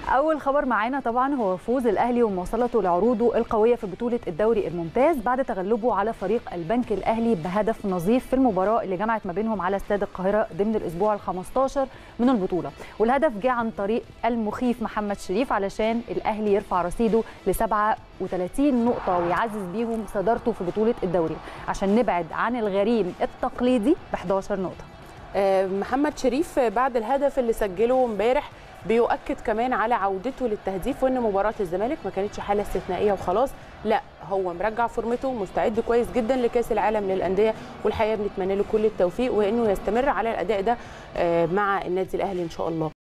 اول خبر معانا طبعا هو فوز الاهلي ومواصلته لعروضه القويه في بطوله الدوري الممتاز بعد تغلبه على فريق البنك الاهلي بهدف نظيف في المباراه اللي جمعت ما بينهم على استاد القاهره ضمن الاسبوع ال15 من البطوله والهدف جه عن طريق المخيف محمد شريف علشان الاهلي يرفع رصيده ل 37 نقطه ويعزز بيهم صدارته في بطوله الدوري عشان نبعد عن الغريم التقليدي ب 11 نقطه محمد شريف بعد الهدف اللي سجله امبارح بيؤكد كمان على عودته للتهديف وان مباراه الزمالك ما كانتش حاله استثنائيه وخلاص لا هو مرجع فورمته مستعد كويس جدا لكاس العالم للانديه والحقيقه بنتمنى له كل التوفيق وانه يستمر على الاداء ده مع النادي الاهلي ان شاء الله